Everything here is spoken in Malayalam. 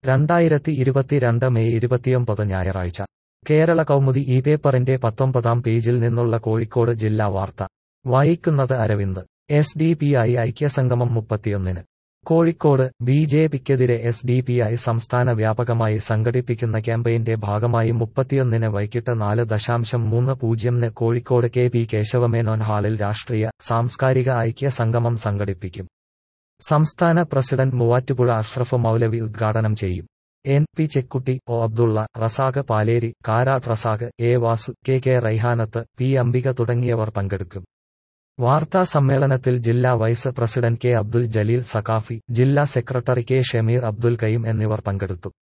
രണ്ടായിരത്തി ഇരുപത്തിരണ്ട് മെയ് ഇരുപത്തിയൊമ്പത് ഞായറാഴ്ച കേരള കൗമുദി ഈ പേപ്പറിന്റെ പത്തൊമ്പതാം പേജിൽ നിന്നുള്ള കോഴിക്കോട് ജില്ലാ വാർത്ത വായിക്കുന്നത് Aravind S D P I ഐക്യസംഗമം മുപ്പത്തിയൊന്നിന് കോഴിക്കോട് ബി ജെ പിക്കെതിരെ എസ് ഡി പി ഐ സംസ്ഥാന വ്യാപകമായി സംഘടിപ്പിക്കുന്ന ക്യാമ്പയിന്റെ ഭാഗമായി മുപ്പത്തിയൊന്നിന് വൈകിട്ട് നാല് ദശാംശം മൂന്ന് പൂജ്യംന് കോഴിക്കോട് കെ പി കേശവമേനോൻ ഹാളിൽ രാഷ്ട്രീയ സാംസ്കാരിക ഐക്യ സംഗമം സംഘടിപ്പിക്കും സംസ്ഥാന പ്രസിഡന്റ് മൂവാറ്റുപുഴ അഷ്റഫ് മൗലവി ഉദ്ഘാടനം ചെയ്യും N P Chekkutty O Abdulla Razak Paleri Karat Razak A Vasu K K Raihanath P Ambika തുടങ്ങിയവർ പങ്കെടുക്കും വാർത്താ സമ്മേളനത്തിൽ ജില്ലാ vice president K Abdul Jaleel Saqafi ജില്ലാ സെക്രട്ടറി കെ ഷമീർ അബ്ദുൽ കയ്യം എന്നിവർ പങ്കെടുത്തു